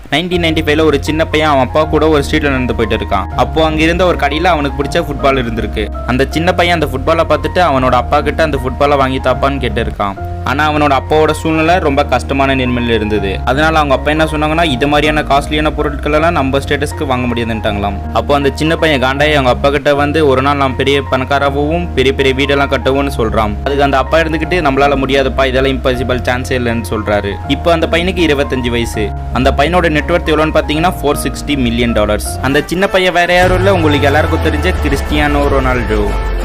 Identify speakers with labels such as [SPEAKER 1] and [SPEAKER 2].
[SPEAKER 1] nineteen ninety ஃபைவ்ல ஒரு சின்ன பையன் அவன் அப்பா கூட ஒரு ஸ்ட்ரீட்ல நடந்து போயிட்டு இருக்கான் அப்போ அங்க இருந்த ஒரு கடையில அவனுக்கு பிடிச்ச ஃபுட்பால் இருந்திருக்கு அந்த சின்ன பையன் அந்த ஃபுட்பாலை பார்த்துட்டு அவனோட அப்பா கிட்ட அந்த ஃபுட்பாலை வாங்கி தாப்பான்னு கேட்டு இருக்கான் ஆனா அவனோட அப்பாவோட சூழ்நிலை ரொம்ப கஷ்டமான நிலைமையில இருந்தது அதனால அவங்க அப்பா என்ன சொன்னாங்கன்னா இது மாதிரியான காஸ்ட்லியான பொருட்கள் எல்லாம் நம்ம ஸ்டேட்டஸ்க்கு வாங்க முடியாதுன்ட்டாங்களாம் அப்போ அந்த சின்ன பையன் காண்டாயி அவங்க அப்பா கிட்ட வந்து ஒரு நாள் நான் பெரிய பணக்காராகவும் பெரிய பெரிய வீடெல்லாம் கட்டவும்னு சொல்றான் அதுக்கு அந்த அப்பா இருந்துகிட்டு நம்மளால முடியாதுப்பா இதெல்லாம் இம்பாசிபிள் சான்ஸே இல்லைன்னு சொல்றாரு இப்போ அந்த பையனுக்கு இருபத்தஞ்சு வயசு அந்த பையனோட நெட்ஒர்க் எவ்வளோன்னு பார்த்தீங்கன்னா ஃபோர் சிக்ஸ்டி மில்லியன் டாலர்ஸ் அந்த சின்ன பையன் வேற யாரும் இல்லை உங்களுக்கு எல்லாருக்கும் தெரிஞ்ச கிறிஸ்டியானோ ரொனால்டோ